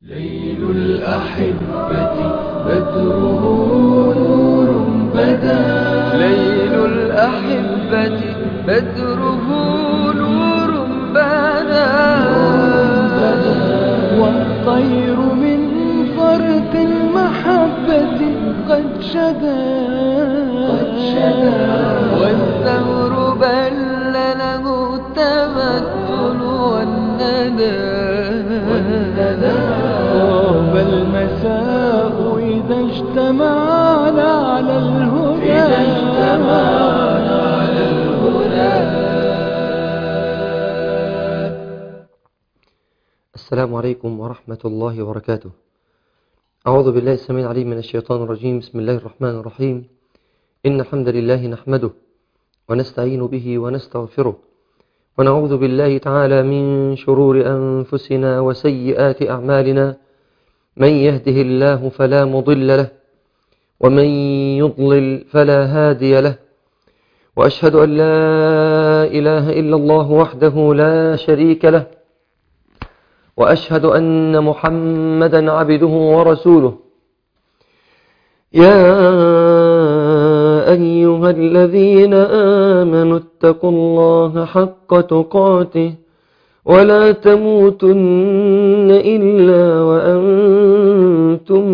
ليل الأحبة بدره نور بدا ليل الأحبة بدره نور بدا والطير من فرط المحبة قد شدا قد شدا والثور بل له التمثل والندى طاب المساء إذا اجتمعنا على الهدى إذا اجتمعنا على الهدى السلام عليكم ورحمة الله وبركاته أعوذ بالله السميع العليم من الشيطان الرجيم بسم الله الرحمن الرحيم إن الحمد لله نحمده ونستعين به ونستغفره ونعوذ بالله تعالى من شرور أنفسنا وسيئات أعمالنا من يهده الله فلا مضل له ومن يضلل فلا هادي له وأشهد أن لا إله إلا الله وحده لا شريك له وأشهد أن محمدا عبده ورسوله يا أيها الذين آمنوا اتقوا الله حق تقاته ولا تموتن إلا وأنتم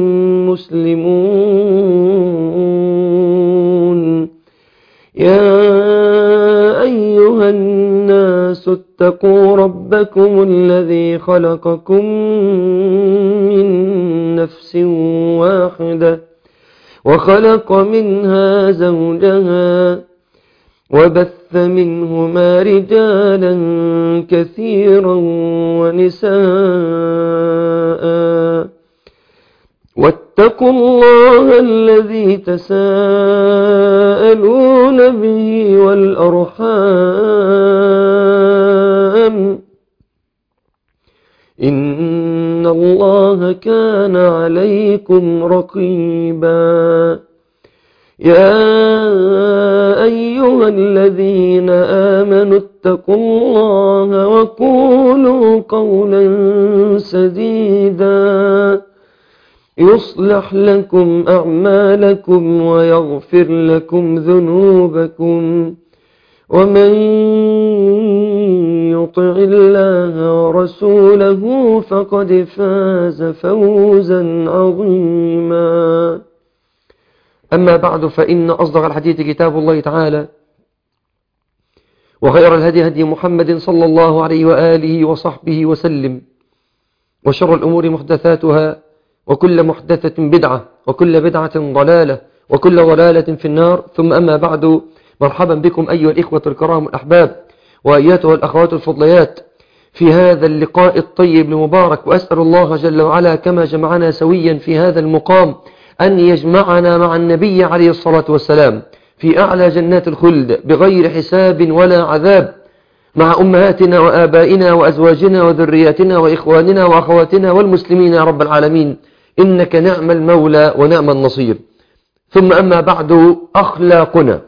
مسلمون يا أيها الناس اتقوا ربكم الذي خلقكم من نفس واحدة وخلق منها زوجها وبث منهما رجالا كثيرا ونساء واتقوا الله الذي تساءلون به والأرحام إن الله كان عليكم رقيبا يا أيها الذين آمنوا اتقوا الله وقولوا قولا سديدا يصلح لكم أعمالكم ويغفر لكم ذنوبكم ومن يطع الله ورسوله فقد فاز فوزا عظيما أما بعد فإن أصدق الحديث كتاب الله تعالى وخير الهدي هدي محمد صلى الله عليه وآله وصحبه وسلم وشر الأمور محدثاتها وكل محدثة بدعة وكل بدعة ضلالة وكل ضلالة في النار ثم أما بعد مرحبا بكم أيها الإخوة الكرام الأحباب وأياتها الأخوات الفضليات في هذا اللقاء الطيب المبارك وأسأل الله جل وعلا كما جمعنا سويا في هذا المقام أن يجمعنا مع النبي عليه الصلاة والسلام في أعلى جنات الخلد بغير حساب ولا عذاب مع أمهاتنا وآبائنا وأزواجنا وذرياتنا وإخواننا وأخواتنا والمسلمين يا رب العالمين إنك نعم المولى ونعم النصير ثم أما بعد أخلاقنا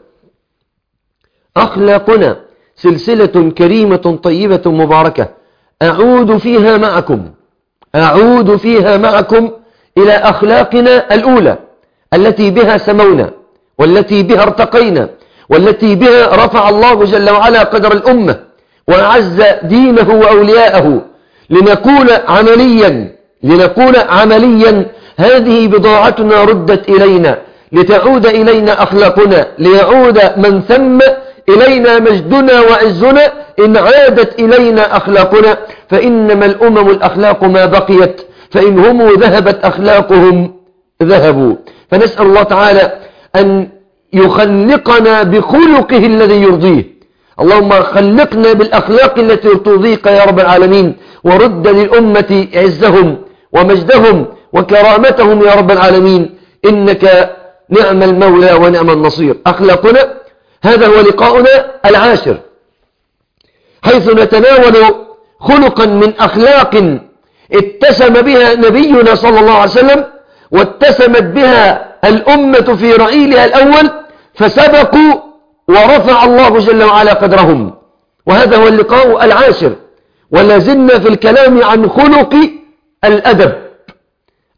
أخلاقنا سلسلة كريمة طيبة مباركة أعود فيها معكم أعود فيها معكم إلى أخلاقنا الأولى التي بها سمونا والتي بها ارتقينا والتي بها رفع الله جل وعلا قدر الأمة وأعز دينه وأولياءه لنكون عمليا لنكون عمليا هذه بضاعتنا ردت إلينا لتعود إلينا أخلاقنا ليعود من ثم إلينا مجدنا وعزنا إن عادت إلينا أخلاقنا فإنما الأمم الأخلاق ما بقيت فإن هم ذهبت أخلاقهم ذهبوا فنسأل الله تعالى أن يخلقنا بخلقه الذي يرضيه اللهم خلقنا بالأخلاق التي ترضيك يا رب العالمين ورد للأمة عزهم ومجدهم وكرامتهم يا رب العالمين إنك نعم المولى ونعم النصير أخلاقنا هذا هو لقاؤنا العاشر حيث نتناول خلقا من أخلاق اتسم بها نبينا صلى الله عليه وسلم واتسمت بها الأمة في رعيلها الأول فسبقوا ورفع الله جل وعلا قدرهم وهذا هو اللقاء العاشر ولا زلنا في الكلام عن خلق الأدب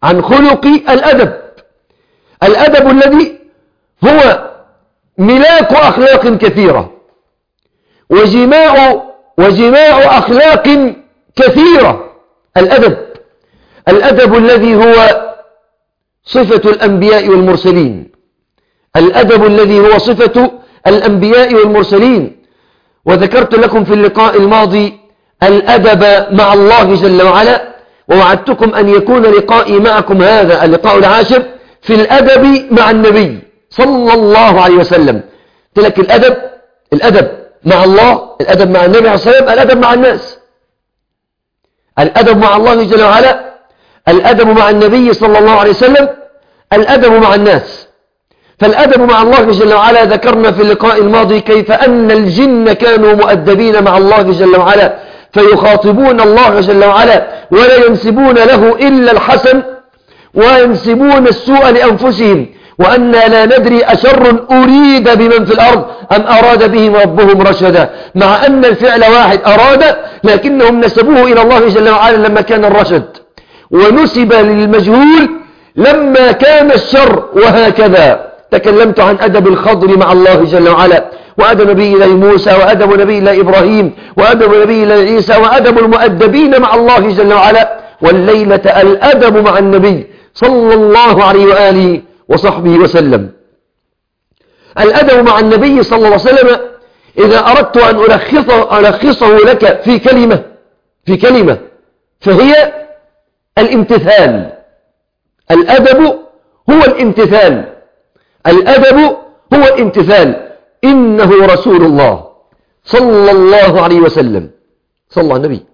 عن خلق الأدب الأدب الذي هو ملاك أخلاق كثيرة وجماع وجماع أخلاق كثيرة الأدب الأدب الذي هو صفة الأنبياء والمرسلين الأدب الذي هو صفة الأنبياء والمرسلين وذكرت لكم في اللقاء الماضي الأدب مع الله جل وعلا ووعدتكم أن يكون لقائي معكم هذا اللقاء العاشر في الأدب مع النبي صلى الله عليه وسلم قلت لك الأدب الأدب مع الله الأدب مع النبي عليه الصلاة والسلام الأدب مع الناس الأدب مع الله جل وعلا الأدب مع النبي صلى الله عليه وسلم الأدب مع الناس فالأدب مع الله جل وعلا ذكرنا في اللقاء الماضي كيف أن الجن كانوا مؤدبين مع الله جل وعلا فيخاطبون الله جل وعلا ولا ينسبون له إلا الحسن وينسبون السوء لأنفسهم وأنا لا ندري أشر أريد بمن في الأرض أم أراد بهم ربهم رشدا مع أن الفعل واحد أراد لكنهم نسبوه إلى الله جل وعلا لما كان الرشد ونسب للمجهول لما كان الشر وهكذا تكلمت عن أدب الخضر مع الله جل وعلا وأدب نبي الله موسى وأدب نبي الله إبراهيم وأدب نبي الله عيسى وأدب المؤدبين مع الله جل وعلا والليلة الأدب مع النبي صلى الله عليه وآله وصحبه وسلم الأدب مع النبي صلى الله عليه وسلم إذا أردت أن ألخصه, ألخصه لك في كلمة في كلمة فهي الامتثال الأدب هو الامتثال الأدب هو الامتثال إنه رسول الله صلى الله عليه وسلم صلى الله عليه النبي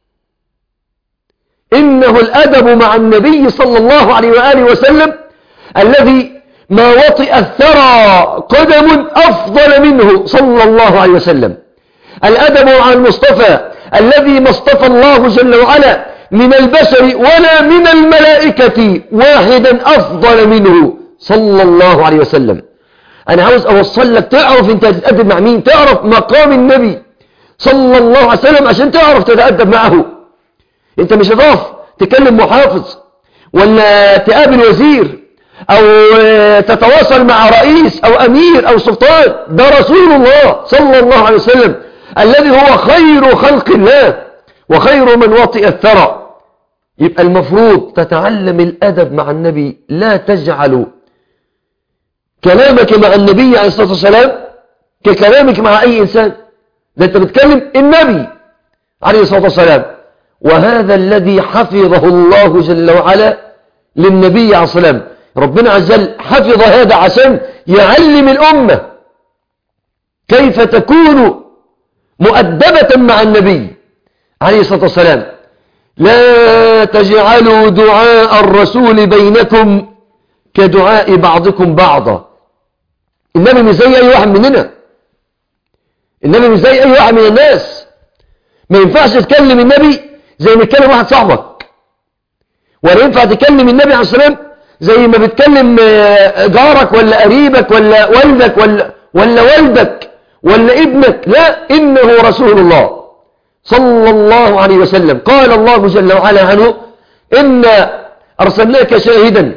إنه الأدب مع النبي صلى الله عليه وآله وسلم الذي ما وطئ الثرى قدم أفضل منه صلى الله عليه وسلم الأدب مع المصطفى الذي ما اصطفى الله جل وعلا من البشر ولا من الملائكة واحدا أفضل منه صلى الله عليه وسلم أنا عاوز أوصل لك تعرف أنت تتأدب مع مين تعرف مقام النبي صلى الله عليه وسلم عشان تعرف تتأدب معه أنت مش هتقف تكلم محافظ ولا تقابل وزير أو تتواصل مع رئيس أو أمير أو سلطان ده رسول الله صلى الله عليه وسلم الذي هو خير خلق الله وخير من وطئ الثرى يبقى المفروض تتعلم الأدب مع النبي لا تجعل كلامك مع النبي عليه الصلاة والسلام ككلامك مع أي إنسان ده أنت بتكلم النبي عليه الصلاة والسلام وهذا الذي حفظه الله جل وعلا للنبي عليه الصلاة والسلام ربنا عز وجل حفظ هذا عشان يعلم الأمة كيف تكون مؤدبة مع النبي عليه الصلاة والسلام لا تجعلوا دعاء الرسول بينكم كدعاء بعضكم بعضا النبي مش زي أي واحد مننا النبي مش زي أي واحد من الناس ما ينفعش تكلم النبي زي ما تكلم واحد صاحبك ولا ينفع تكلم النبي عليه الصلاة والسلام زي ما بتكلم جارك ولا قريبك ولا والدك ولا, ولا والدك ولا ابنك لا إنه رسول الله صلى الله عليه وسلم قال الله جل وعلا عنه إنا أرسلناك شاهدا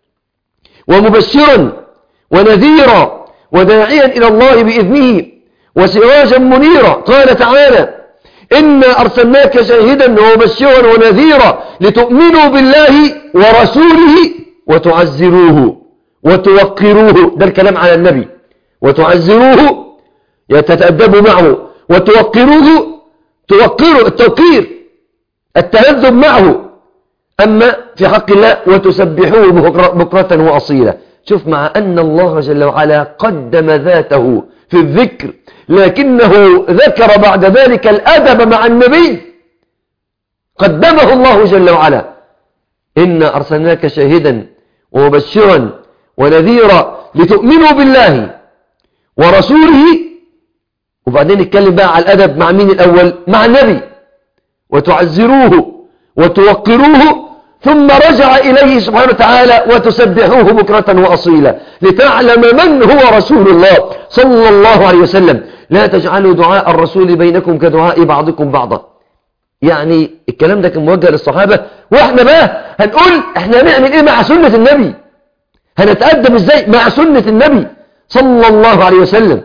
ومبشرا ونذيرا وداعيا إلى الله بإذنه وسراجا منيرا قال تعالى إنا أرسلناك شاهدا ومبشرا ونذيرا لتؤمنوا بالله ورسوله وتعزروه وتوقروه ده الكلام على النبي وتعزروه يتتأدبوا معه وتوقروه توقروا التوقير التهذب معه أما في حق الله وتسبحوه بكرة وأصيلة شوف مع أن الله جل وعلا قدم ذاته في الذكر لكنه ذكر بعد ذلك الأدب مع النبي قدمه الله جل وعلا إنا أرسلناك شاهدا ومبشرا ونذيرا لتؤمنوا بالله ورسوله وبعدين نتكلم بقى على الأدب مع مين الأول مع النبي وتعزروه وتوقروه ثم رجع إليه سبحانه وتعالى وتسبحوه بكرة وأصيلا لتعلم من هو رسول الله صلى الله عليه وسلم لا تجعلوا دعاء الرسول بينكم كدعاء بعضكم بعضا يعني الكلام ده كان موجه للصحابة واحنا بقى هنقول احنا هنعمل ايه مع سنة النبي هنتقدم ازاي مع سنة النبي صلى الله عليه وسلم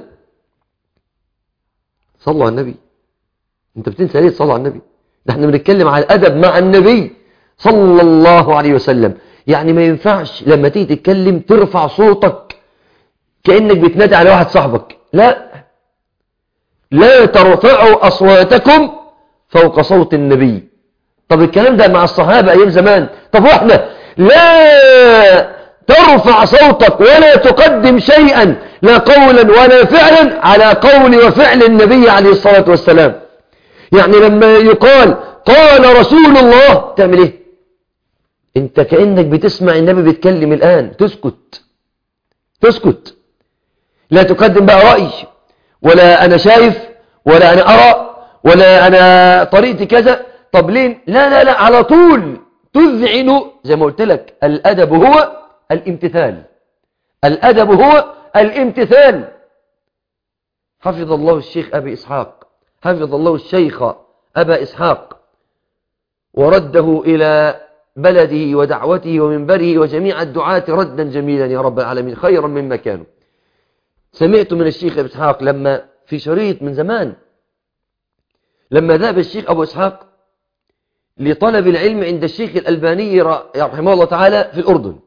صلوا على النبي انت بتنسى ليه تصلوا على النبي ده احنا بنتكلم على الادب مع النبي صلى الله عليه وسلم يعني ما ينفعش لما تيجي تتكلم ترفع صوتك كأنك بتنادي على واحد صاحبك لا لا ترفعوا أصواتكم فوق صوت النبي طب الكلام ده مع الصحابة أيام زمان طب واحنا لا ترفع صوتك ولا تقدم شيئا لا قولا ولا فعلا على قول وفعل النبي عليه الصلاة والسلام يعني لما يقال قال رسول الله تعمل ايه انت كأنك بتسمع النبي بيتكلم الآن تسكت تسكت لا تقدم بقى رأي ولا أنا شايف ولا أنا أرى ولا أنا طريقتي كذا طب ليه لا لا لا على طول تذعن زي ما قلت لك الأدب هو الامتثال الأدب هو الامتثال حفظ الله الشيخ أبي إسحاق حفظ الله الشيخ أبا إسحاق ورده إلى بلده ودعوته ومنبره وجميع الدعاة ردا جميلا يا رب العالمين خيرا مما كانوا سمعت من الشيخ أبي إسحاق لما في شريط من زمان لما ذهب الشيخ أبو إسحاق لطلب العلم عند الشيخ الألباني رحمه الله تعالى في الأردن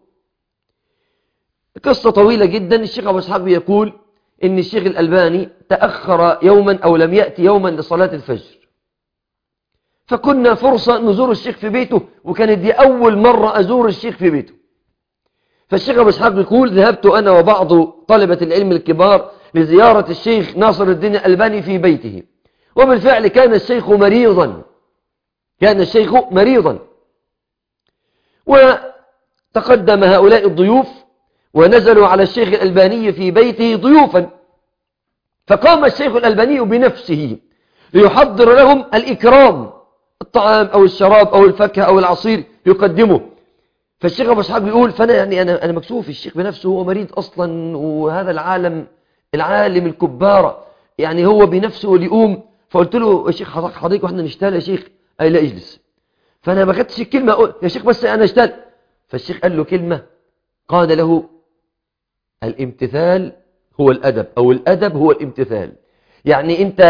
قصة طويلة جدا الشيخ أبو إسحاق يقول إن الشيخ الألباني تأخر يوما أو لم يأتي يوما لصلاة الفجر فكنا فرصة نزور الشيخ في بيته وكانت دي أول مرة أزور الشيخ في بيته فالشيخ أبو إسحاق يقول ذهبت أنا وبعض طلبة العلم الكبار لزيارة الشيخ ناصر الدين الألباني في بيته وبالفعل كان الشيخ مريضا كان الشيخ مريضا وتقدم هؤلاء الضيوف ونزلوا على الشيخ الألباني في بيته ضيوفا فقام الشيخ الألباني بنفسه ليحضر لهم الإكرام الطعام أو الشراب أو الفاكهة أو العصير يقدمه فالشيخ أبو إسحاق بيقول فأنا يعني أنا أنا مكسوف الشيخ بنفسه هو مريض أصلا وهذا العالم العالم الكبارة يعني هو بنفسه اللي يقوم فقلت له يا شيخ حضرتك حضرتك واحنا نشتغل يا شيخ قال لا اجلس فأنا ما خدتش الكلمة أقول يا شيخ بس أنا اشتغل فالشيخ قال له كلمة قال له الامتثال هو الأدب أو الأدب هو الامتثال يعني أنت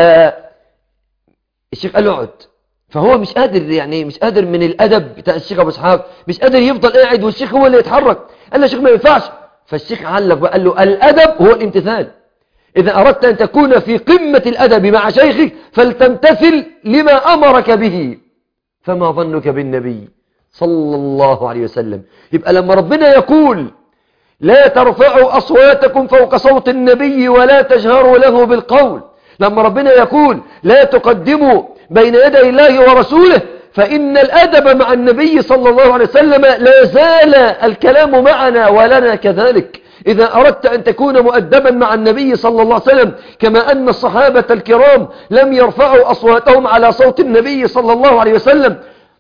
الشيخ قال له اقعد فهو مش قادر يعني مش قادر من الأدب بتاع الشيخ أبو إسحاق مش قادر يفضل قاعد والشيخ هو اللي يتحرك قال له يا شيخ ما ينفعش فالشيخ علق وقال له الأدب هو الامتثال إذا أردت أن تكون في قمة الأدب مع شيخك فلتمتثل لما أمرك به فما ظنك بالنبي صلى الله عليه وسلم يبقى لما ربنا يقول لا ترفعوا أصواتكم فوق صوت النبي ولا تجهروا له بالقول لما ربنا يقول لا تقدموا بين يدي الله ورسوله فإن الأدب مع النبي صلى الله عليه وسلم لا زال الكلام معنا ولنا كذلك إذا أردت أن تكون مؤدبا مع النبي صلى الله عليه وسلم كما أن الصحابة الكرام لم يرفعوا أصواتهم على صوت النبي صلى الله عليه وسلم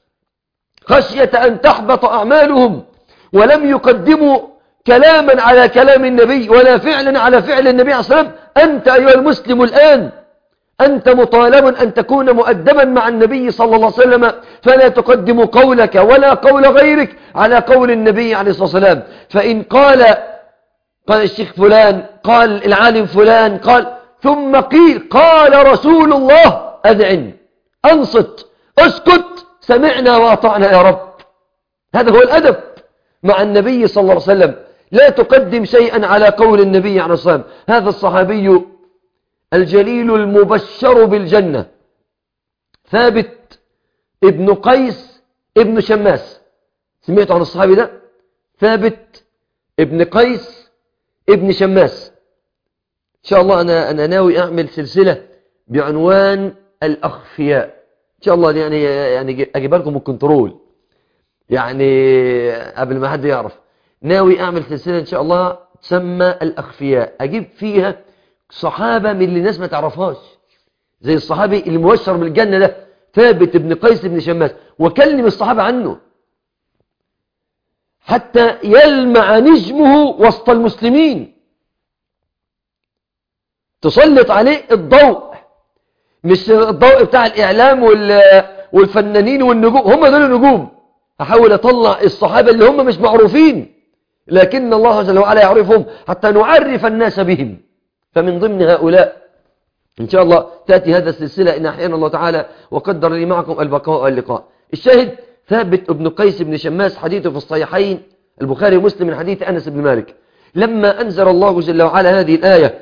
خشية أن تحبط أعمالهم ولم يقدموا كلاما على كلام النبي ولا فعلا على فعل النبي عليه الصلاة والسلام أنت أيها المسلم الآن أنت مطالب أن تكون مؤدبا مع النبي صلى الله عليه وسلم فلا تقدم قولك ولا قول غيرك على قول النبي عليه الصلاة والسلام فإن قال قال الشيخ فلان قال العالم فلان قال ثم قيل قال رسول الله أذعن أنصت أسكت سمعنا وأطعنا يا رب هذا هو الأدب مع النبي صلى الله عليه وسلم لا تقدم شيئا على قول النبي عليه الصلاة والسلام هذا الصحابي الجليل المبشر بالجنة ثابت ابن قيس ابن شماس سمعت عن الصحابي ده ثابت ابن قيس ابن شماس إن شاء الله أنا, أنا ناوي أعمل سلسلة بعنوان الأخفياء إن شاء الله يعني, يعني أجيب لكم الكنترول يعني قبل ما حد يعرف ناوي أعمل سلسلة إن شاء الله تسمى الأخفياء أجيب فيها صحابة من اللي الناس ما تعرفهاش زي الصحابي المبشر بالجنة ده ثابت ابن قيس بن شماس وكلم الصحابة عنه حتى يلمع نجمه وسط المسلمين تسلط عليه الضوء مش الضوء بتاع الإعلام والفنانين والنجوم هم دول النجوم أحاول أطلع الصحابة اللي هم مش معروفين لكن الله جل وعلا يعرفهم حتى نعرف الناس بهم فمن ضمن هؤلاء إن شاء الله تأتي هذا السلسلة إن أحيانا الله تعالى وقدر لي معكم البقاء واللقاء الشاهد ثابت ابن قيس بن شماس حديثه في الصحيحين البخاري ومسلم من حديث أنس بن مالك لما أنزل الله جل وعلا هذه الآية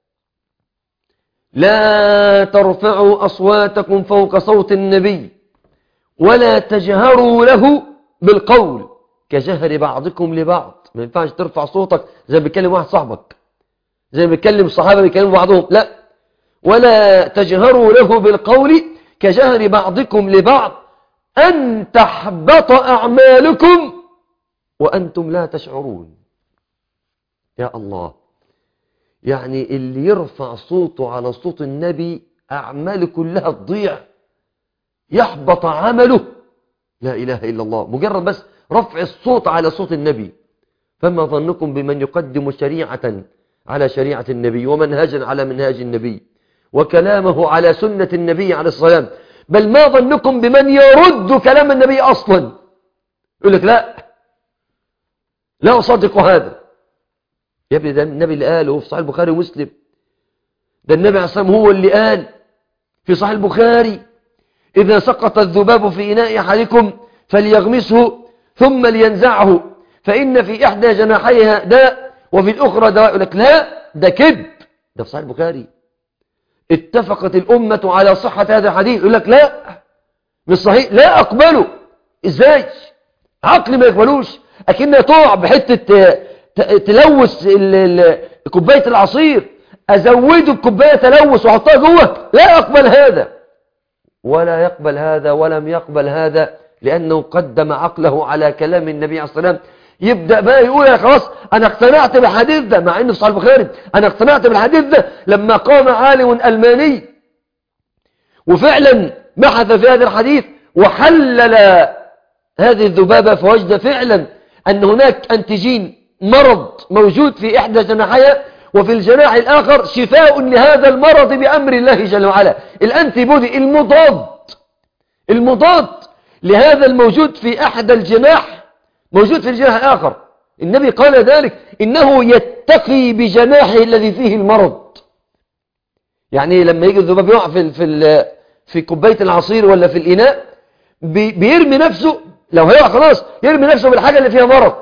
لا ترفعوا أصواتكم فوق صوت النبي ولا تجهروا له بالقول كجهر بعضكم لبعض ما ينفعش ترفع صوتك زي ما بيتكلم واحد صاحبك زي ما بيتكلم الصحابة بيتكلموا بعضهم لا ولا تجهروا له بالقول كجهر بعضكم لبعض أن تحبط أعمالكم وأنتم لا تشعرون يا الله يعني اللي يرفع صوته على صوت النبي أعماله كلها تضيع يحبط عمله لا إله إلا الله مجرد بس رفع الصوت على صوت النبي فما ظنكم بمن يقدم شريعة على شريعة النبي ومنهجا على منهاج النبي وكلامه على سنة النبي عليه الصلاة والسلام بل ما ظنكم بمن يرد كلام النبي أصلا يقول لك لا لا أصدق هذا يا ابني ده النبي اللي قاله في صحيح البخاري ومسلم ده النبي عليه الصلاة والسلام هو اللي قال في صحيح البخاري إذا سقط الذباب في إناء أحدكم فليغمسه ثم لينزعه فإن في إحدى جناحيها داء وفي الأخرى دواء يقول لك لا ده كذب ده في صحيح البخاري اتفقت الأمة على صحة هذا الحديث يقول لك لا مش صحيح لا أقبله إزاي عقلي ما يقبلوش أكنها تقع بحتة تلوث كوباية العصير أزوده بكوباية تلوث وأحطها جوه لا أقبل هذا ولا يقبل هذا ولم يقبل هذا لأنه قدم عقله على كلام النبي عليه الصلاة والسلام يبدأ بقى يقول يا خلاص أنا اقتنعت بالحديث ده مع أنه في صحيح البخاري أنا اقتنعت بالحديث ده لما قام عالم ألماني وفعلا بحث في هذا الحديث وحلل هذه الذبابة فوجد فعلا أن هناك أنتجين مرض موجود في إحدى جناحيها وفي الجناح الآخر شفاء لهذا المرض بأمر الله جل وعلا الأنتي بودي المضاد المضاد لهذا الموجود في أحد الجناح موجود في الجناح الآخر النبي قال ذلك إنه يتقي بجناحه الذي فيه المرض يعني لما يجي الذباب يقع في في في كوبايه العصير ولا في الإناء بيرمي نفسه لو هيقع خلاص يرمي نفسه بالحاجة اللي فيها مرض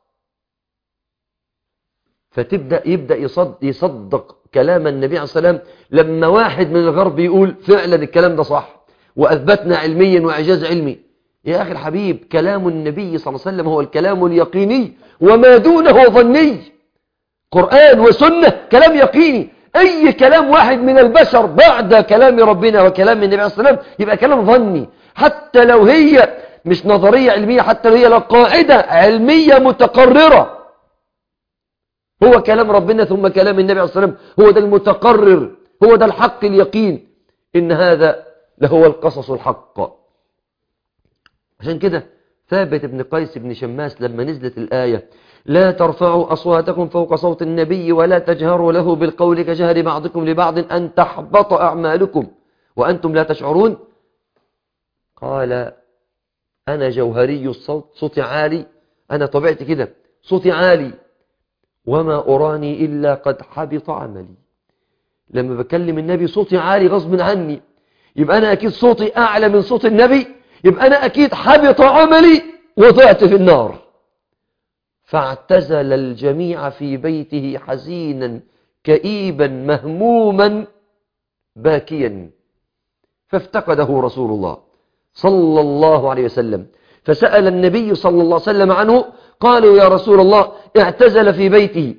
فتبدأ يبدأ يصد يصدق كلام النبي عليه الصلاة والسلام لما واحد من الغرب يقول فعلا الكلام ده صح وأثبتنا علميا وإعجاز علمي يا أخي الحبيب كلام النبي صلى الله عليه وسلم هو الكلام اليقيني وما دونه ظني قرآن وسنة كلام يقيني أي كلام واحد من البشر بعد كلام ربنا وكلام النبي عليه الصلاة والسلام يبقى كلام ظني حتى لو هي مش نظرية علمية حتى لو هي لو قاعدة علمية متقررة هو كلام ربنا ثم كلام النبي عليه الصلاة والسلام هو ده المتقرر هو ده الحق اليقين إن هذا لهو القصص الحق عشان كده ثابت ابن قيس بن شماس لما نزلت الآية لا ترفعوا أصواتكم فوق صوت النبي ولا تجهروا له بالقول كجهر بعضكم لبعض أن تحبط أعمالكم وأنتم لا تشعرون قال أنا جوهري الصوت صوتي عالي أنا طبيعتي كده صوتي عالي وما أراني إلا قد حبط عملي لما بكلم النبي صوتي عالي غصب عني يبقى أنا أكيد صوتي أعلى من صوت النبي يبقى أنا أكيد حبط عملي وضعت في النار فاعتزل الجميع في بيته حزينا كئيبا مهموما باكيا فافتقده رسول الله صلى الله عليه وسلم فسأل النبي صلى الله عليه وسلم عنه قالوا يا رسول الله اعتزل في بيته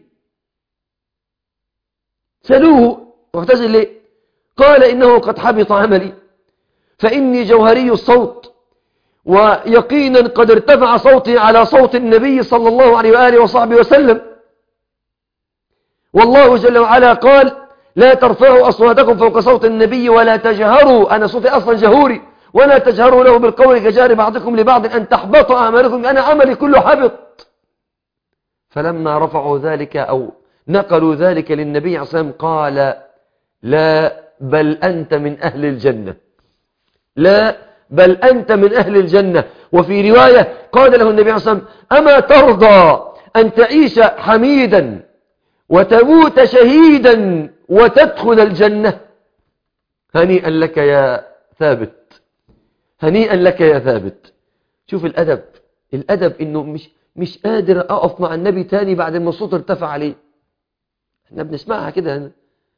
سألوه واعتزل ليه قال إنه قد حبط عملي فإني جوهري الصوت ويقينا قد ارتفع صوتي على صوت النبي صلى الله عليه وآله وصحبه وسلم والله جل وعلا قال لا ترفعوا أصواتكم فوق صوت النبي ولا تجهروا أنا صوتي أصلا جهوري ولا تجهروا له بالقول كجار بعضكم لبعض أن تحبط أعمالكم أنا عملي كله حبط فلما رفعوا ذلك أو نقلوا ذلك للنبي عليه الصلاة والسلام قال لا بل أنت من أهل الجنة لا بل أنت من أهل الجنة وفي رواية قال له النبي عليه الصلاة والسلام أما ترضى أن تعيش حميدا وتموت شهيدا وتدخل الجنة هنيئا لك يا ثابت هنيئا لك يا ثابت شوف الأدب الأدب إنه مش مش قادر أقف مع النبي تاني بعد ما الصوت ارتفع عليه احنا بنسمعها كده لا-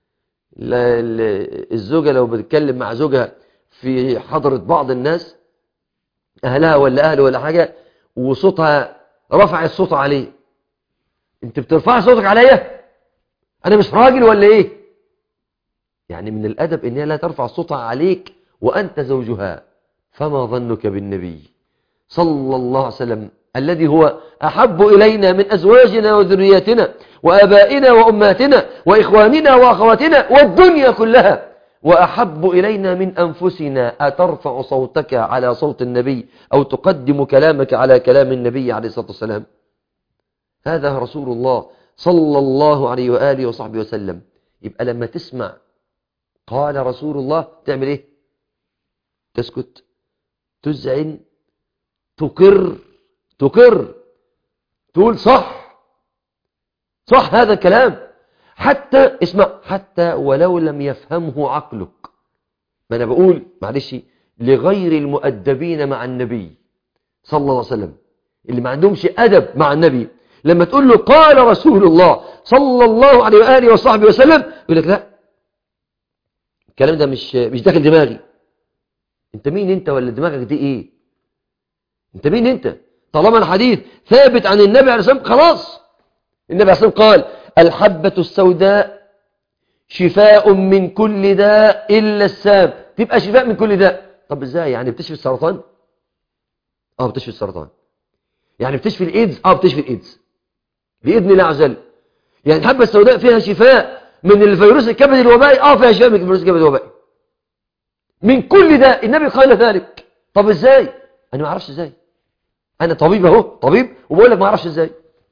ال- الزوجة لو بتتكلم مع زوجها في حضرة بعض الناس أهلها ولا أهله ولا حاجة وصوتها رفع الصوت عليه انت بترفع صوتك عليا انا مش راجل ولا ايه يعني من الادب ان هي لا ترفع صوتها عليك وانت زوجها فما ظنك بالنبي صلى الله عليه وسلم الذي هو احب الينا من ازواجنا وذرياتنا وابائنا وامهاتنا واخواننا واخواتنا والدنيا كلها واحب الينا من انفسنا اترفع صوتك على صوت النبي او تقدم كلامك على كلام النبي عليه الصلاه والسلام هذا رسول الله صلى الله عليه وآله وصحبه وسلم يبقى لما تسمع قال رسول الله تعمل ايه تسكت تزعن تقر تقر تقول صح صح هذا الكلام حتى اسمع حتى ولو لم يفهمه عقلك ما انا بقول معلش لغير المؤدبين مع النبي صلى الله عليه وسلم اللي ما عندهمش أدب مع النبي لما تقول له قال رسول الله صلى الله عليه وآله وصحبه وسلم يقول لك لا الكلام ده مش مش داخل دماغي انت مين انت ولا دماغك دي ايه انت مين انت طالما الحديث ثابت عن النبي عليه الصلاة والسلام خلاص النبي عليه الصلاة والسلام قال الحبة السوداء شفاء من كل داء إلا السام تبقى شفاء من كل داء طب ازاي يعني بتشفي السرطان اه بتشفي السرطان يعني بتشفي الايدز اه بتشفي الايدز باذن الله عز وجل يعني الحبه السوداء فيها شفاء من الفيروس الكبد الوبائي اه فيها شفاء من الفيروس الكبد الوبائي من كل ده النبي قال ذلك طب ازاي انا ما اعرفش ازاي انا طبيب اهو طبيب وبقول لك ما اعرفش ازاي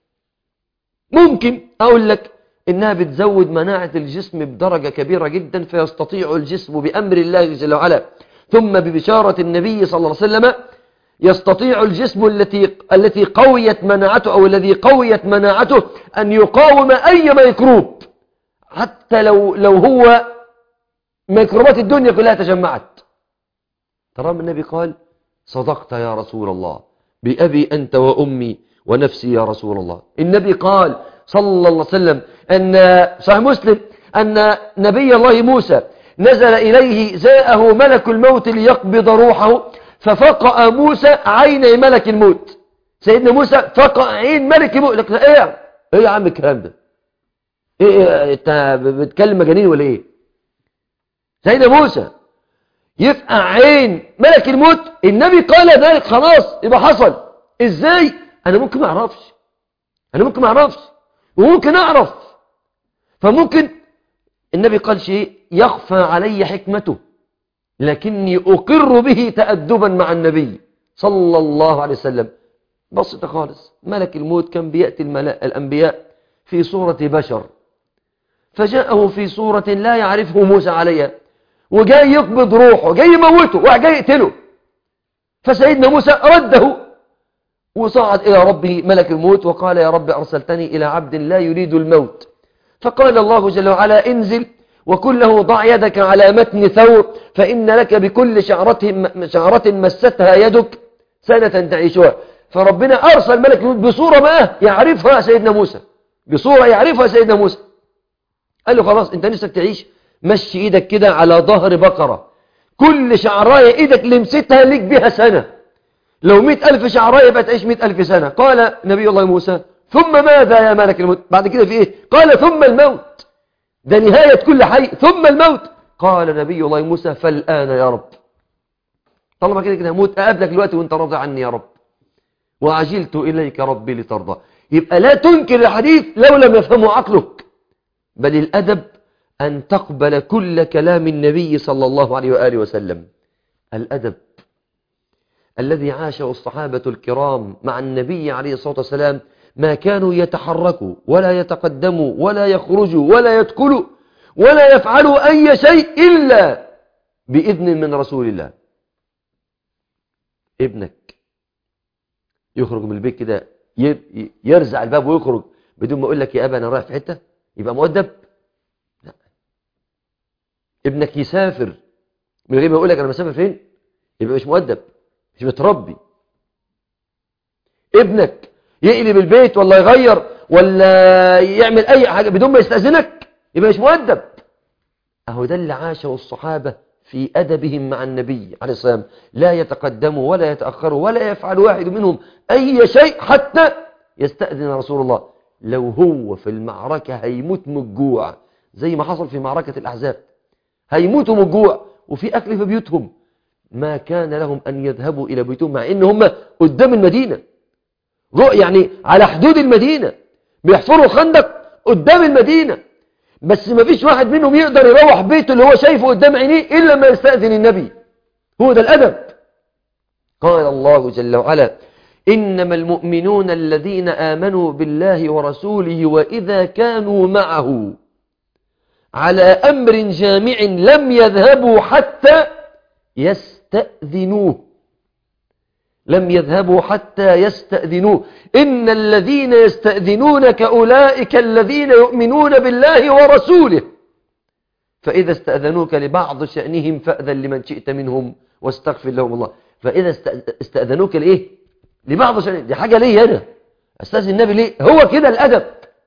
ممكن اقول لك انها بتزود مناعه الجسم بدرجه كبيره جدا فيستطيع الجسم بامر الله جل وعلا ثم ببشاره النبي صلى الله عليه وسلم يستطيع الجسم التي التي قويت مناعته أو الذي قويت مناعته أن يقاوم أي ميكروب حتى لو لو هو ميكروبات الدنيا كلها تجمعت ترى النبي قال صدقت يا رسول الله بأبي أنت وأمي ونفسي يا رسول الله النبي قال صلى الله عليه وسلم أن صحيح مسلم أن نبي الله موسى نزل إليه جاءه ملك الموت ليقبض روحه ففقأ موسى عين ملك الموت سيدنا موسى فقأ عين ملك الموت لك ايه ايه يا عم الكلام ده ايه, إيه انت بتكلم مجانين ولا ايه سيدنا موسى يفقع عين ملك الموت النبي قال ذلك خلاص يبقى حصل ازاي انا ممكن ما اعرفش انا ممكن ما اعرفش وممكن اعرف فممكن النبي قال شيء يخفى علي حكمته لكني أقر به تأدبا مع النبي صلى الله عليه وسلم بسيطة خالص ملك الموت كان بيأتي الملا... الأنبياء في صورة بشر فجاءه في صورة لا يعرفه موسى عليها وجاي يقبض روحه جاي يموته وجاي يقتله فسيدنا موسى رده وصعد إلى ربه ملك الموت وقال يا رب أرسلتني إلى عبد لا يريد الموت فقال الله جل وعلا انزل وكن له ضع يدك على متن ثور فإن لك بكل شعرة, شعرة مستها يدك سنة تعيشها فربنا أرسل ملك الموت بصورة ما يعرفها سيدنا موسى بصورة يعرفها سيدنا موسى قال له خلاص انت نفسك تعيش مشي ايدك كده على ظهر بقرة كل شعراية ايدك لمستها لك بها سنة لو مئة ألف شعراية يبقى تعيش مئة ألف سنة قال نبي الله موسى ثم ماذا يا ملك الموت بعد كده في ايه قال ثم الموت ده نهاية كل حي ثم الموت قال نبي الله موسى فالآن يا رب طالما كده كده هموت أقابلك دلوقتي وانت راضي عني يا رب وعجلت إليك ربي لترضى يبقى لا تنكر الحديث لو لم يفهمه عقلك بل الأدب أن تقبل كل كلام النبي صلى الله عليه وآله وسلم الأدب الذي عاشه الصحابة الكرام مع النبي عليه الصلاة والسلام ما كانوا يتحركوا ولا يتقدموا ولا يخرجوا ولا يدخلوا ولا يفعلوا أي شيء إلا بإذن من رسول الله ابنك يخرج من البيت كده ي- يرزع الباب ويخرج بدون ما يقول لك يا ابا انا رايح في حته يبقى مؤدب لا ابنك يسافر من غير ما يقول لك انا مسافر فين يبقى مش مؤدب مش متربي ابنك يقلب البيت ولا يغير ولا يعمل اي حاجه بدون ما يستاذنك يبقى مش مؤدب اهو ده اللي عاشه الصحابه في ادبهم مع النبي عليه الصلاه والسلام لا يتقدموا ولا يتاخروا ولا يفعل واحد منهم اي شيء حتى يستاذن رسول الله لو هو في المعركه هيموت من الجوع زي ما حصل في معركه الاحزاب هيموتوا من الجوع وفي اكل في بيوتهم ما كان لهم ان يذهبوا الى بيوتهم مع ان هم قدام المدينه رؤ يعني على حدود المدينة بيحفروا خندق قدام المدينة بس ما فيش واحد منهم يقدر يروح بيته اللي هو شايفه قدام عينيه إلا ما يستأذن النبي هو ده الأدب قال الله جل وعلا إنما المؤمنون الذين آمنوا بالله ورسوله وإذا كانوا معه على أمر جامع لم يذهبوا حتى يستأذنوه لم يذهبوا حتى يستأذنوه إن الذين يستأذنونك أولئك الذين يؤمنون بالله ورسوله فإذا استأذنوك لبعض شأنهم فأذن لمن شئت منهم واستغفر لهم الله فإذا استأذنوك لإيه لبعض شأنهم دي حاجة ليه أنا أستاذن النبي ليه هو كده الأدب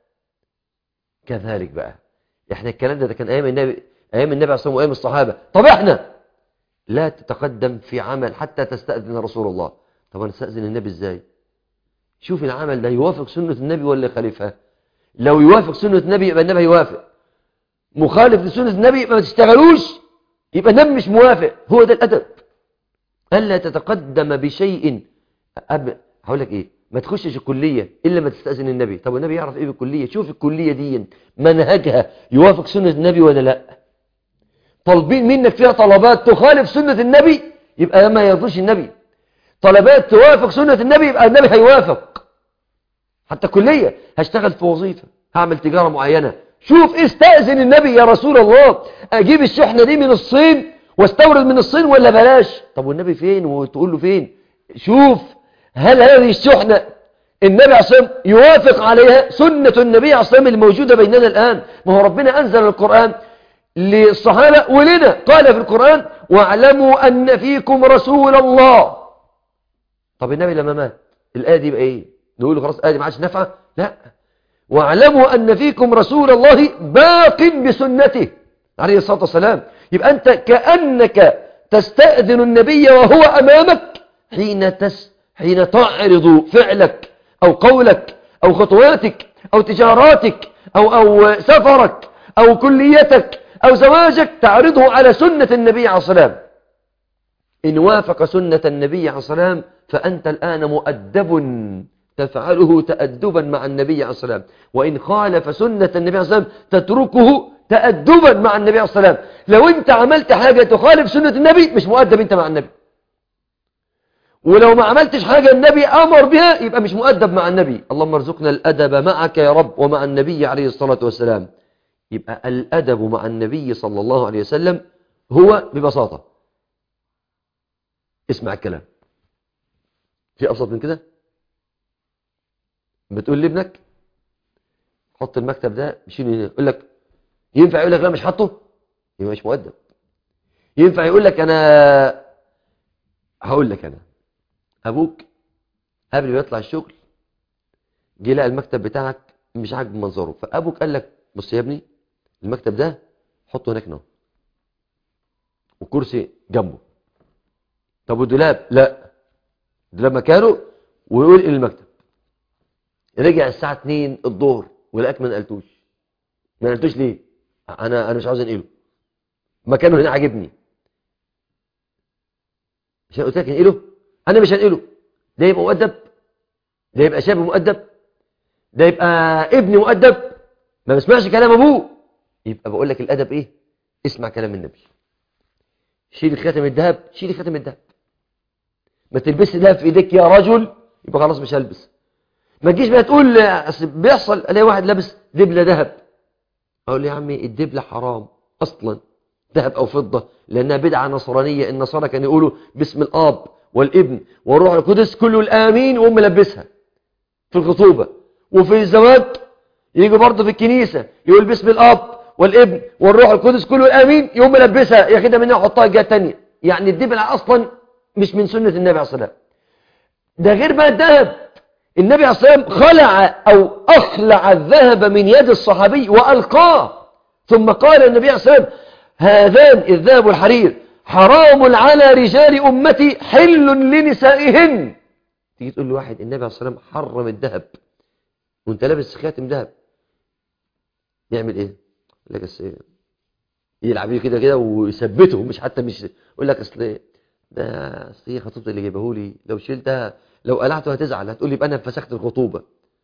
كذلك بقى احنا الكلام ده, ده كان أيام النبي أيام النبي عليه الصلاة وأيام الصحابة طب احنا لا تتقدم في عمل حتى تستأذن رسول الله طب انا استأذن النبي ازاي شوف العمل ده يوافق سنة النبي ولا يخالفها لو يوافق سنة النبي يبقى النبي هيوافق مخالف لسنة النبي يبقى ما تشتغلوش يبقى النبي مش موافق هو ده الأدب ألا تتقدم بشيء أب... هقول لك إيه ما تخشش الكلية إلا ما تستأذن النبي طب النبي يعرف إيه بالكلية شوف الكلية دي منهجها يوافق سنة النبي ولا لا طالبين منك فيها طلبات تخالف سنة النبي يبقى ما يرضوش النبي طلبات توافق سنة النبي يبقى النبي هيوافق حتى كلية هشتغل في وظيفة هعمل تجارة معينة شوف استأذن النبي يا رسول الله أجيب الشحنة دي من الصين واستورد من الصين ولا بلاش طب والنبي فين وتقول له فين شوف هل هذه الشحنة النبي عليه الصلاة والسلام يوافق عليها سنة النبي عليه الصلاة والسلام الموجودة بيننا الآن ما هو ربنا أنزل القرآن للصحابة ولنا قال في القرآن واعلموا أن فيكم رسول الله طب النبي لما مات الآية دي بقى إيه نقول خلاص الآية دي ما عادش نافعة لا واعلموا أن فيكم رسول الله باق بسنته عليه الصلاة والسلام يبقى أنت كأنك تستأذن النبي وهو أمامك حين تس حين تعرض فعلك أو قولك أو خطواتك أو تجاراتك أو, أو سفرك أو كليتك أو زواجك تعرضه على سنة النبي عليه الصلاة والسلام إن وافق سنة النبي عليه الصلاة والسلام فأنت الآن مؤدب تفعله تأدبا مع النبي عليه الصلاة والسلام وإن خالف سنة النبي عليه الصلاة والسلام تتركه تأدبا مع النبي عليه الصلاة والسلام لو أنت عملت حاجة تخالف سنة النبي مش مؤدب أنت مع النبي ولو ما عملتش حاجة النبي أمر بها يبقى مش مؤدب مع النبي اللهم ارزقنا الأدب معك يا رب ومع النبي عليه الصلاة والسلام يبقى الأدب مع النبي صلى الله عليه وسلم هو ببساطة اسمع الكلام في أبسط من كده بتقول لابنك حط المكتب ده شيل هنا يقول لك ينفع يقول لك لا مش حاطه يبقى مش مؤدب ينفع يقول لك انا هقول لك انا ابوك قبل ما يطلع الشغل جه لقى المكتب بتاعك مش عاجب منظره فابوك قال لك بص يا ابني المكتب ده حطه هناك نو وكرسي جنبه طب والدولاب لا الدولاب مكانه ويقول إيه المكتب رجع الساعة 2 الظهر ولقاك ما نقلتوش ما نقلتوش ليه انا انا مش عاوز انقله مكانه هنا عاجبني مش قلت لك انقله انا مش هنقله ده يبقى مؤدب ده يبقى شاب مؤدب ده يبقى ابن مؤدب ما بسمعش كلام ابوه يبقى بقول لك الادب ايه اسمع كلام النبي شيل خاتم الذهب شيل خاتم الذهب ما تلبسش ده في ايديك يا رجل يبقى خلاص مش هلبس ما تجيش بقى تقول أصل بيحصل الاقي واحد لابس دبله ذهب اقول له يا عمي الدبله حرام اصلا ذهب او فضه لانها بدعه نصرانيه النصارى كانوا يقولوا باسم الاب والابن والروح القدس كله الآمين وهم ملبسها في الخطوبة وفي الزواج يجي برضه في الكنيسة يقول باسم الأب والابن والروح القدس كله الآمين يقوم ملبسها ياخدها منها يحطها جهة تانية يعني الدبلة أصلا مش من سنة النبي عليه الصلاة والسلام ده غير بقى الذهب النبي عليه الصلاة والسلام خلع أو أخلع الذهب من يد الصحابي وألقاه ثم قال النبي عليه الصلاة والسلام هذان الذهب والحرير حرام على رجال أمتي حل لنسائهن تيجي تقول لواحد النبي عليه الصلاة والسلام حرم الذهب وانت لابس خاتم ذهب يعمل ايه يقول لك اصل يلعب بيه كده كده ويثبته مش حتى مش يقول لك اصل ده اصل هي خطيبتي اللي جايبه لي لو شلتها لو قلعته هتزعل هتقول لي يبقى انا فسخت الخطوبه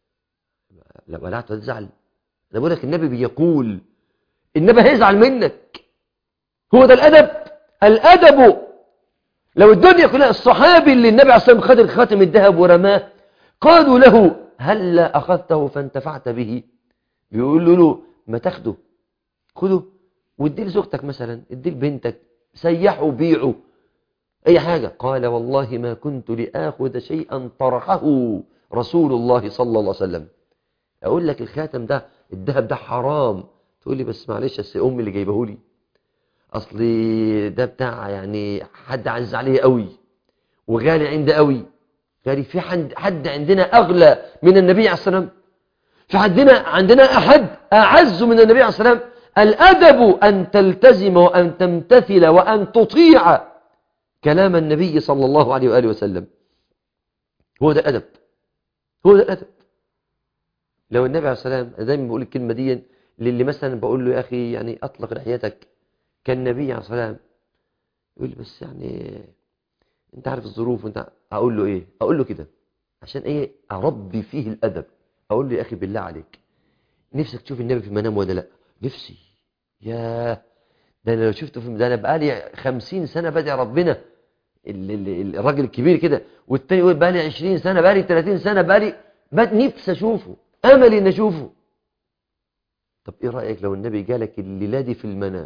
لو قلعته هتزعل انا بقول لك النبي بيقول النبي هيزعل منك هو ده الادب الادب لو الدنيا كلها الصحابي اللي النبي عليه الصلاه والسلام خد الخاتم الذهب ورماه قالوا له هل اخذته فانتفعت به بيقولوا له ما تاخده خده واديه لزوجتك مثلا اديه لبنتك سيحه وبيعه اي حاجه قال والله ما كنت لاخذ شيئا طرحه رسول الله صلى الله عليه وسلم اقول لك الخاتم ده الذهب ده حرام تقول لي بس معلش اصل امي اللي جايبه لي اصل ده بتاع يعني حد عز عليه قوي وغالي عندي قوي غالي في حد حد عندنا اغلى من النبي عليه الصلاه والسلام في عندنا عندنا احد اعز من النبي عليه الصلاه والسلام الادب ان تلتزم وان تمتثل وان تطيع كلام النبي صلى الله عليه واله وسلم هو ده الادب هو ده الادب لو النبي عليه الصلاه والسلام دايما بقول الكلمه دي للي مثلا بقول له يا اخي يعني اطلق لحيتك كان النبي عليه الصلاه والسلام يقول لي بس يعني انت عارف الظروف وانت اقول له ايه اقول له كده عشان ايه اربي فيه الادب اقول له يا اخي بالله عليك نفسك تشوف النبي في المنام ولا لا نفسي يا ده انا لو شفته في ده انا بقالي 50 سنه بدعي ربنا ال- ال- الراجل الكبير كده والتاني يقول بقالي 20 سنه بقالي 30 سنه بقالي بد نفسي اشوفه املي ان اشوفه طب ايه رايك لو النبي جالك الليله دي في المنام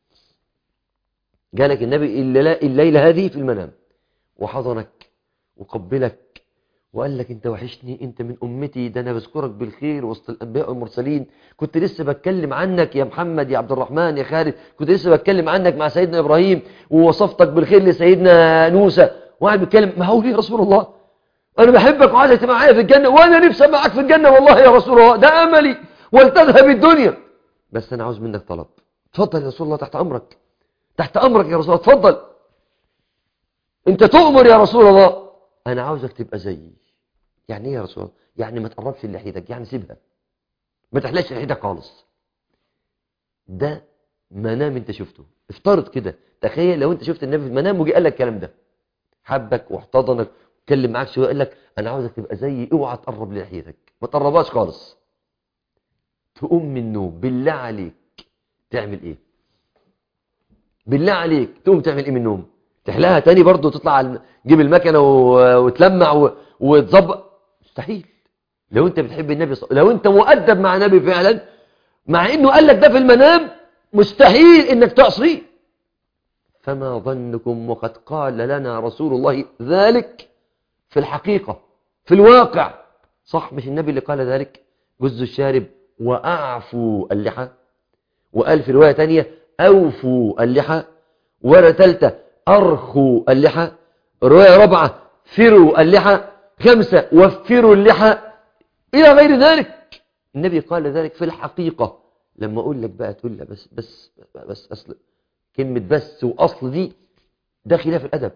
جالك النبي الليله الليله هذه في المنام وحضنك وقبلك وقال لك انت وحشني انت من امتي ده انا بذكرك بالخير وسط الانبياء والمرسلين كنت لسه بتكلم عنك يا محمد يا عبد الرحمن يا خالد كنت لسه بتكلم عنك مع سيدنا ابراهيم ووصفتك بالخير لسيدنا موسى وقاعد بيتكلم ما هو ليه يا رسول الله انا بحبك وعايزك تبقى معايا في الجنه وانا نفسي ابقى معاك في الجنه والله يا رسول الله ده املي ولتذهب الدنيا بس انا عاوز منك طلب اتفضل يا رسول الله تحت امرك تحت امرك يا رسول الله اتفضل انت تؤمر يا رسول الله انا عاوزك تبقى زيي يعني ايه يا رسول الله يعني ما تقربش لحيتك يعني سيبها ما تحلقش لحيتك خالص ده منام انت شفته افترض كده تخيل لو انت شفت النبي في المنام وجي قال لك الكلام ده حبك واحتضنك اتكلم معاك شويه قال لك انا عاوزك تبقى زيي اوعى تقرب لحيتك ما تقربهاش خالص تقوم من النوم بالله عليك تعمل ايه بالله عليك تقوم تعمل ايه من النوم تحلها تاني برضه تطلع على تجيب المكنه و- وتلمع و- وتظبط مستحيل لو انت بتحب النبي صلى لو انت مؤدب مع النبي فعلا مع انه قال لك ده في المنام مستحيل انك تعصيه فما ظنكم وقد قال لنا رسول الله ذلك في الحقيقة في الواقع صح مش النبي اللي قال ذلك جز الشارب وأعفوا اللحى وقال في رواية تانية أوفوا اللحى ورواية ثالثة أرخوا اللحى رواية رابعة فروا اللحى خمسة وفروا اللحى إلى غير ذلك النبي قال ذلك في الحقيقة لما أقول لك بقى تقول لا بس بس بس أصل كلمة بس وأصل دي ده خلاف الأدب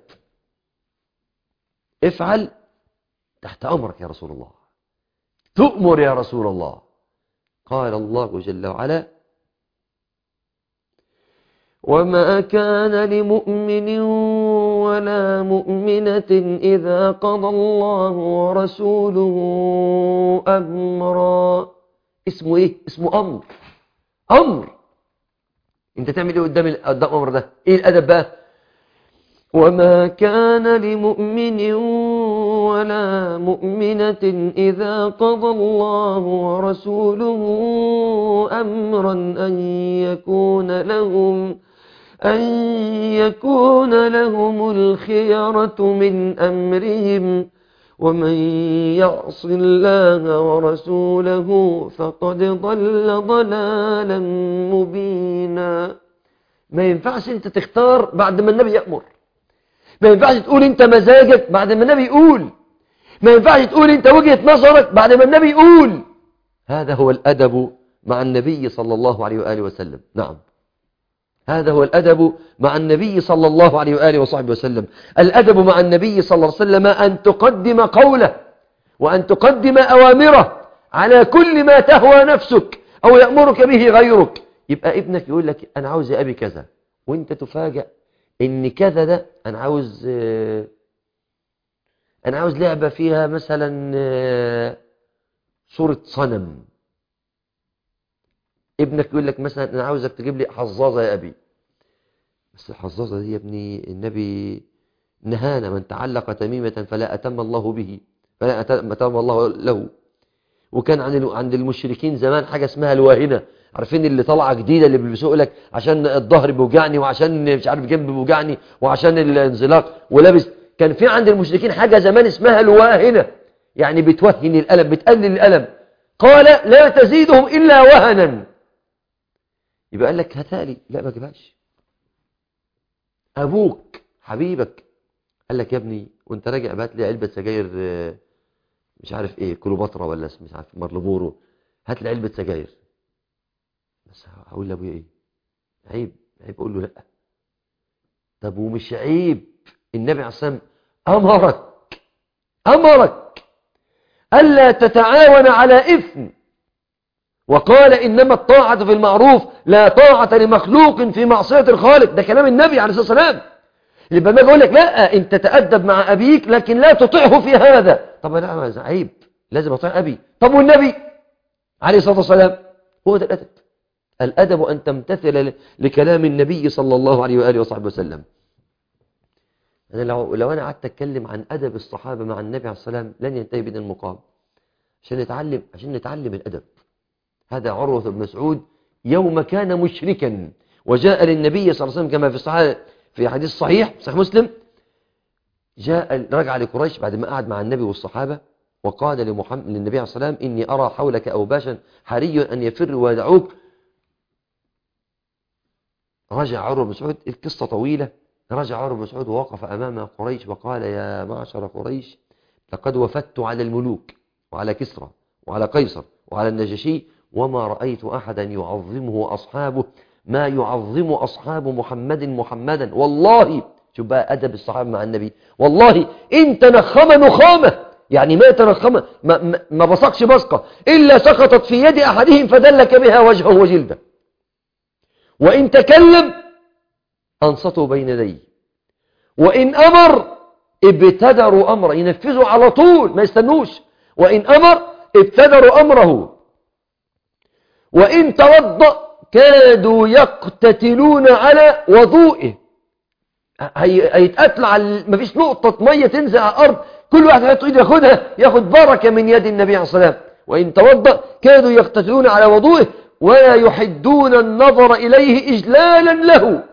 افعل تحت أمرك يا رسول الله تؤمر يا رسول الله قال الله جل وعلا وما كان لمؤمن ولا مؤمنة إذا قضى الله ورسوله أمرا اسمه إيه؟ اسمه أمر أمر أنت تعمل إيه قدام ال- قدام الأمر ده؟ إيه الأدب بقى؟ وما كان لمؤمن ولا مؤمنة إذا قضى الله ورسوله أمرا أن يكون لهم أن يكون لهم الخيرة من أمرهم ومن يعص الله ورسوله فقد ضل ضلالا مبينا ما ينفعش انت تختار بعد ما النبي يأمر ما ينفعش تقول انت مزاجك بعد ما النبي يقول ما ينفعش تقول انت وجهة نظرك بعد ما النبي يقول هذا هو الأدب مع النبي صلى الله عليه وآله وسلم نعم هذا هو الأدب مع النبي صلى الله عليه وآله وصحبه وسلم الأدب مع النبي صلى الله عليه وسلم أن تقدم قوله وأن تقدم أوامره على كل ما تهوى نفسك أو يأمرك به غيرك يبقى ابنك يقول لك أنا عاوز يا أبي كذا وانت تفاجأ ان كذا ده أنا عاوز أنا عاوز لعبة فيها مثلا صورة صنم ابنك يقول لك مثلا انا عاوزك تجيب لي حظاظه يا ابي بس الحظاظه دي يا ابني النبي نهانا من تعلق تميمه فلا اتم الله به فلا اتم الله له وكان عند عند المشركين زمان حاجه اسمها الواهنه عارفين اللي طالعه جديده اللي بيلبسوه لك عشان الظهر بيوجعني وعشان مش عارف جنب بيوجعني وعشان الانزلاق ولابس كان في عند المشركين حاجه زمان اسمها الواهنه يعني بتوهن الالم بتقلل الالم قال لا تزيدهم الا وهنا يبقى قال لك هاتها لي لا ما جيبهاش ابوك حبيبك قال لك يا ابني وانت راجع بات لي علبه سجاير مش عارف ايه كليوباترا ولا مش عارف مارلبورو هات لي علبه سجاير بس هقول لابويا ايه عيب عيب اقول له لا طب ومش عيب النبي عليه الصلاه والسلام امرك امرك الا تتعاون على اثم وقال إنما الطاعة في المعروف لا طاعة لمخلوق في معصية الخالق ده كلام النبي عليه الصلاة والسلام يبقى ما يقول لك لا انت تأدب مع أبيك لكن لا تطيعه في هذا طب لا عيب لازم أطيع أبي طب والنبي عليه الصلاة والسلام هو ده الأدب الأدب أن تمتثل لكلام النبي صلى الله عليه وآله وصحبه وسلم أنا لو, لو أنا قعدت أتكلم عن أدب الصحابة مع النبي عليه الصلاة والسلام لن ينتهي بنا المقام عشان نتعلم عشان نتعلم الأدب هذا عروة بن مسعود يوم كان مشركا وجاء للنبي صلى الله عليه وسلم كما في صحيح في حديث صحيح صحيح مسلم جاء رجع لقريش بعد ما قعد مع النبي والصحابة وقال لمحمد للنبي عليه الصلاة والسلام إني أرى حولك أوباشا حري أن يفر ويدعوك رجع عروة بن مسعود القصة طويلة رجع عروة بن مسعود ووقف أمام قريش وقال يا معشر قريش لقد وفدت على الملوك وعلى كسرى وعلى قيصر وعلى النجاشي وما رأيت أحدا يعظمه أصحابه ما يعظم أصحاب محمد محمدا والله شوف بقى أدب الصحابة مع النبي والله إن تنخم نخامة يعني ما تنخم ما, ما, ما بصقش بصقة إلا سقطت في يد أحدهم فدلك بها وجهه وجلده وإن تكلم أنصتوا بين يديه وإن أمر ابتدروا أمره ينفذوا على طول ما يستنوش وإن أمر ابتدروا أمره وإن توضأ كادوا يقتتلون على وضوئه هيتقتل على مفيش نقطة مية تنزل على الأرض كل واحد هيحط ايده ياخدها ياخد بركة من يد النبي عليه الصلاة والسلام وإن توضأ كادوا يقتتلون على وضوئه ولا يحدون النظر إليه إجلالا له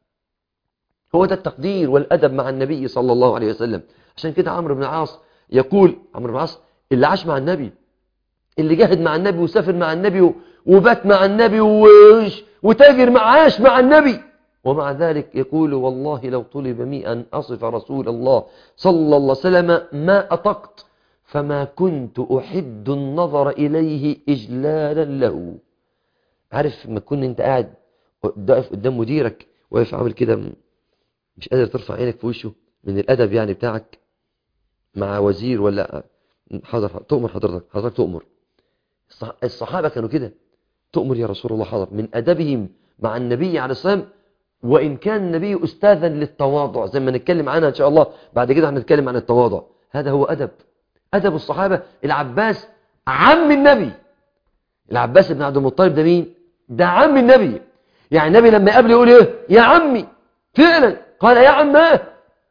هو ده التقدير والأدب مع النبي صلى الله عليه وسلم عشان كده عمرو بن العاص يقول عمرو بن العاص اللي عاش مع النبي اللي جاهد مع النبي وسافر مع النبي وبات مع النبي وتاجر معاش مع النبي ومع ذلك يقول والله لو طلب مي أن أصف رسول الله صلى الله عليه وسلم ما أطقت فما كنت أحد النظر إليه إجلالا له عارف ما تكون أنت قاعد واقف قدام مديرك واقف عامل كده مش قادر ترفع عينك في وشه من الأدب يعني بتاعك مع وزير ولا حاضر تؤمر حضرتك حضرتك تؤمر الصحابة كانوا كده تؤمر يا رسول الله حاضر من أدبهم مع النبي عليه الصلاة والسلام وإن كان النبي أستاذا للتواضع زي ما نتكلم عنها إن شاء الله بعد كده هنتكلم عن التواضع هذا هو أدب أدب الصحابة العباس عم النبي العباس بن عبد المطلب ده مين ده عم النبي يعني النبي لما يقابله يقول ايه يا عمي فعلا قال يا عماه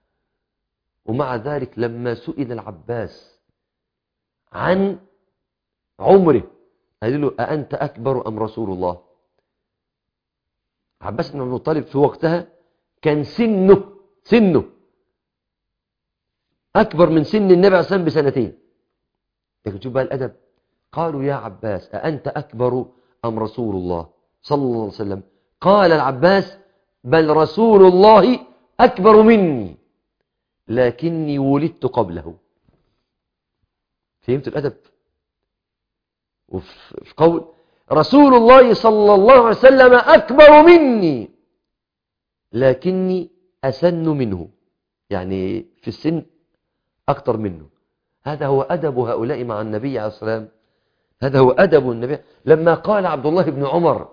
ومع ذلك لما سئل العباس عن عمره قال له أأنت أكبر أم رسول الله عباس بن عبد المطلب في وقتها كان سنه سنه أكبر من سن النبي عليه الصلاة والسلام بسنتين لكن شوف بقى الأدب قالوا يا عباس أأنت أكبر أم رسول الله صلى الله عليه وسلم قال العباس بل رسول الله أكبر مني لكني ولدت قبله فهمت الأدب وفي قول رسول الله صلى الله عليه وسلم أكبر مني لكني أسن منه يعني في السن أكتر منه هذا هو أدب هؤلاء مع النبي عليه الصلاة والسلام هذا هو أدب النبي لما قال عبد الله بن عمر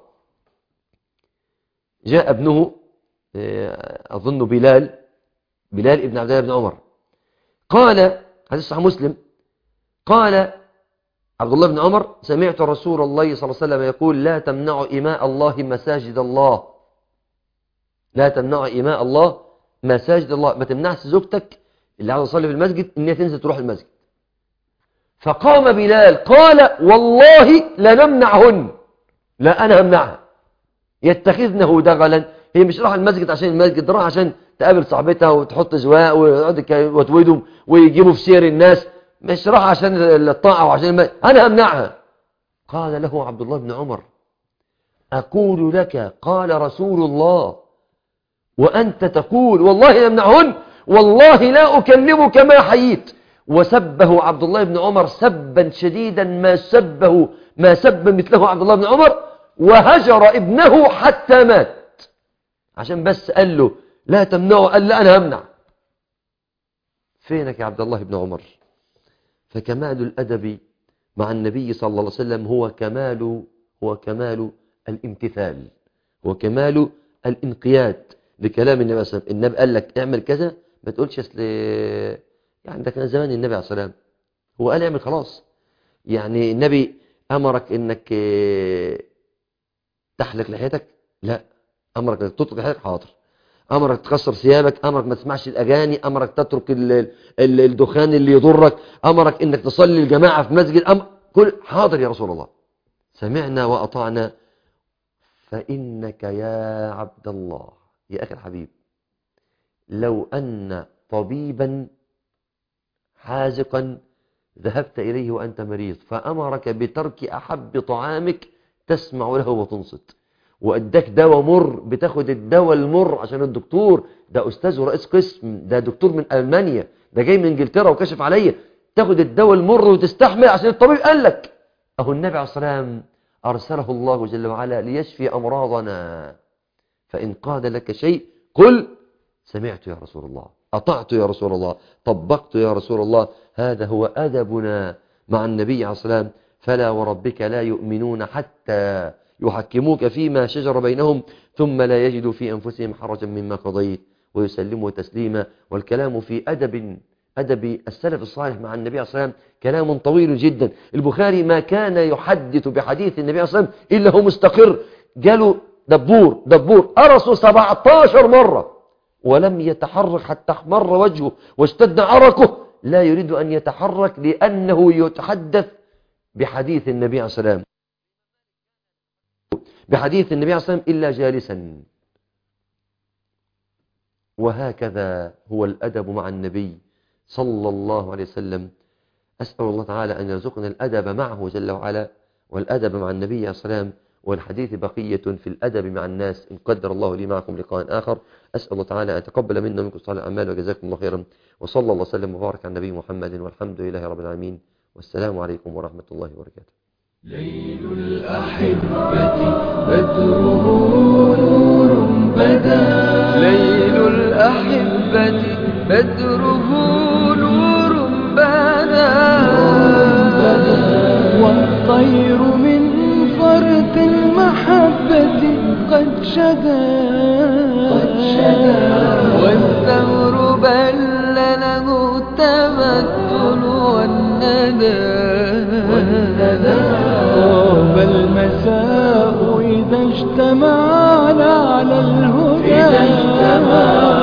جاء ابنه أظن بلال بلال ابن عبد الله بن عمر قال حديث صحيح مسلم قال عبد الله بن عمر سمعت رسول الله صلى الله عليه وسلم يقول لا تمنعوا إماء الله مساجد الله لا تمنعوا إماء الله مساجد الله ما تمنعش زوجتك اللي عاوز تصلي في المسجد ان هي تنزل تروح المسجد فقام بلال قال والله لنمنعهن لا انا همنعها يتخذنه دغلا هي مش راح المسجد عشان المسجد راح عشان تقابل صاحبتها وتحط زواق ويقعد وتودهم ويجيبوا في سير الناس مش راح عشان الطاعه وعشان المسجد. انا همنعها قال له عبد الله بن عمر اقول لك قال رسول الله وانت تقول والله لمنعهن والله لا أكلمك ما حييت وسبه عبد الله بن عمر سبا شديدا ما سبه ما سب مثله عبد الله بن عمر وهجر ابنه حتى مات عشان بس قال له لا تمنعه قال لا أنا همنع فينك يا عبد الله بن عمر فكمال الأدب مع النبي صلى الله عليه وسلم هو كمال هو كمال الامتثال هو كمال الانقياد لكلام النبي صلى الله عليه وسلم النبي قال لك اعمل كذا ما تقولش اصل يعني ده كان زمان النبي عليه الصلاه والسلام هو قال اعمل خلاص يعني النبي امرك انك تحلق لحيتك لا امرك انك تطلق لحيتك حاضر امرك تكسر ثيابك امرك ما تسمعش الاغاني امرك تترك ال ال الدخان اللي يضرك امرك انك تصلي الجماعه في مسجد أم كل حاضر يا رسول الله سمعنا واطعنا فانك يا عبد الله يا اخي الحبيب لو أن طبيبا حازقا ذهبت إليه وأنت مريض فأمرك بترك أحب طعامك تسمع له وتنصت وأداك دواء مر بتاخد الدواء المر عشان الدكتور ده أستاذ ورئيس قسم ده دكتور من ألمانيا ده جاي من إنجلترا وكشف عليا تاخد الدواء المر وتستحمل عشان الطبيب قال لك أهو النبي عليه الصلاة والسلام أرسله الله جل وعلا ليشفي أمراضنا فإن قال لك شيء قل سمعت يا رسول الله أطعت يا رسول الله طبقت يا رسول الله هذا هو أدبنا مع النبي عليه الصلاة والسلام فلا وربك لا يؤمنون حتى يحكموك فيما شجر بينهم ثم لا يجدوا في أنفسهم حرجا مما قضيت ويسلموا تسليما والكلام في أدب أدب السلف الصالح مع النبي عليه الصلاة والسلام كلام طويل جدا البخاري ما كان يحدث بحديث النبي عليه الصلاة والسلام إلا هو مستقر قالوا دبور دبور أرسوا 17 مرة ولم يتحرك حتى احمر وجهه واشتد عرقه لا يريد أن يتحرك لأنه يتحدث بحديث النبي عليه الصلاة والسلام بحديث النبي عليه الصلاة والسلام إلا جالسا وهكذا هو الأدب مع النبي صلى الله عليه وسلم أسأل الله تعالى أن يرزقنا الأدب معه جل وعلا والأدب مع النبي عليه الصلاة والسلام والحديث بقية في الأدب مع الناس إن قدر الله لي معكم لقاء آخر أسأل الله تعالى أن يتقبل منا ومنكم صالح الأعمال وجزاكم الله خيرا وصلى الله وسلم وبارك على النبي محمد والحمد لله رب العالمين والسلام عليكم ورحمة الله وبركاته ليل الأحبة بدره نور بدا ليل الأحبة بدره نور بدا والطير من فرط المحبة قد شدا قد شدا والثمر بل له التمثل والندى طاب المساء إذا اجتمعنا على الهدى إذا اجتمعنا